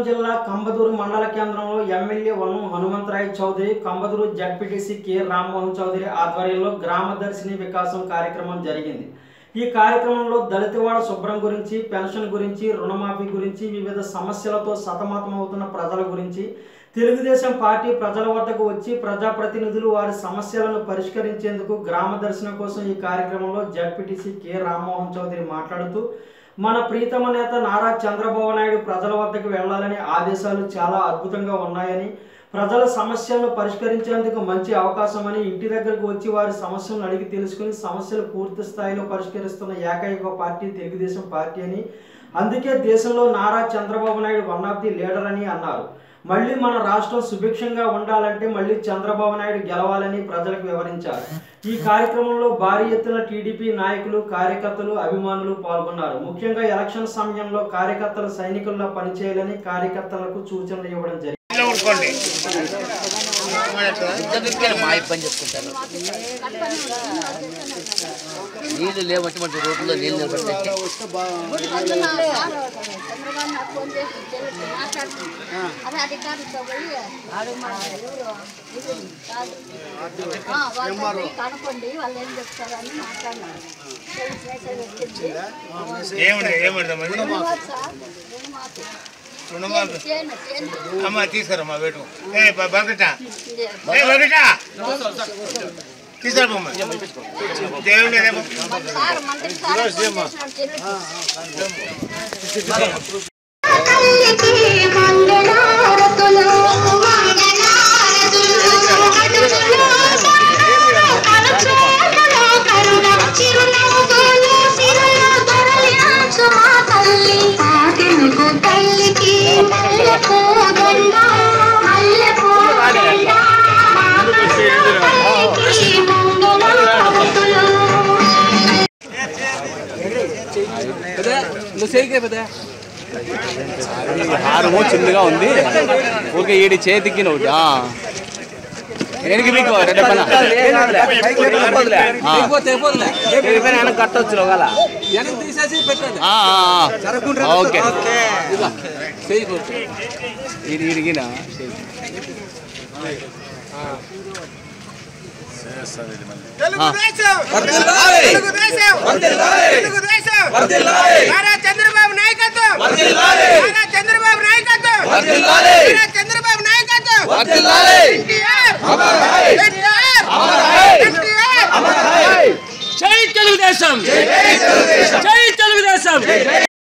జిల్లా కంబదూరు మండల కేంద్రంలో MLA Vanam Hanumantharay Chowdary Kambadur ZPTC K Rammohan Chowdary ఆధ్వర్యంలో గ్రామ దర్శిని వికాసం కార్యక్రమం జరిగింది ఈ కార్యక్రమంలో దళితవాడ శుభ్రం గురించి పెన్షన్ గురించి రుణమాఫీ గురించి వివిధ సమస్యలతో సతమతమవుతున్న ప్రజల గురించి తెలుగుదేశం పార్టీ ప్రజల వద్దకు వచ్చి ప్రజాప్రతినిధులు వారి సమస్యలను పరిష్కరించేందుకు గ్రామ దర్శనం కోసం ఈ కార్యక్రమంలో జడ్పీటీసీ కె రామ్మోహన్ చౌదరి మాట్లాడుతూ మన ప్రీతమ నేత నారా చంద్రబాబు నాయుడు ప్రజల వద్దకు వెళ్లాలని ఆదేశాలు చాలా అద్భుతంగా ఉన్నాయని ప్రజల సమస్యలను పరిష్కరించేందుకు మంచి అవకాశమని ఇంటి దగ్గరకు వచ్చి వారి సమస్యలను అడిగి తెలుసుకుని సమస్యలు పూర్తి స్థాయిలో పరిష్కరిస్తున్న ఏకైక పార్టీ తెలుగుదేశం పార్టీ అని అందుకే దేశంలో Nara Chandrababu Naidu one of the leader అని అన్నారు మళ్ళీ మన రాష్ట్రం సుభిక్షంగా ఉండాలంటే మళ్ళీ చంద్రబాబు నాయుడు గెలవాలని ప్రజలకు వివరించారు ఈ కార్యక్రమంలో భారీ ఎత్తున టీడీపీ నాయకులు కార్యకర్తలు అభిమానులు పాల్గొన్నారు ముఖ్యంగా ఎలక్షన్ సమయంలో కార్యకర్తలు సైనికుల్లో పనిచేయాలని కార్యకర్తలకు సూచనలు ఇవ్వడం జరిగింది ఊరుకోండి ఇద్దరు మా ఇబ్బంది చెప్పుకుంటారు నీళ్లు లేవంటే మన రోడ్లో నీళ్ళు నిలబడితే చంద్రబాబు నాకు ఫోన్ చేసి చెల్లికి మాట్లాడుతున్నాను అదే అధికారులతో పోయి ఆడు మా ఎవరు ఇది కాదు ఆ, వాళ్ళతో పోయి కనుక్కోండి వాళ్ళు ఏం చెప్తారని మాట్లాడినారు పోలీస్ మెసేజ్ వచ్చింది ఏమిటి ఏమిటి మరి రుణమాఫీ సార్, రుణమాఫీ. రుణమాఫీ చేను, చేను. అమ్మ తీసుకురమ్మా వేటు ఏ బర్గట ఇదే. ఏ బర్గట తీసుకురమ్మా దేవుడి రేపు సార్ మంత్రి సార్ ఫోన్ చేసినాడు చెల్లికి. తల్లికి మంగళారతులు మంగళారతులు అడుగులో అరచేతులో కరుణ చిరునవ్వులు సిరులు తరలించు మా తల్లి ఆటెనుకు తల్లికి మల్లెపూ దండ మల్లెపూ దండ మా తల్లికి మంగళారతులు హారము చిన్నగా ఉంది ఊరికే ఈడి చేతికి నువ్వు ఆ. వెనక్కి మీకు రెడ్డ పైన కట్టొచ్చు ఓకే ఇది ఇడిగిన నారా చంద్రబాబు నాయకత్వం నారా చంద్రబాబు నాయకత్వం నారా చంద్రబాబు నాయకత్వం ఎన్టీఆర్ ఎన్టీఆర్ ఎన్టీఆర్ జై తెలుగుదేశం జై తెలుగుదేశం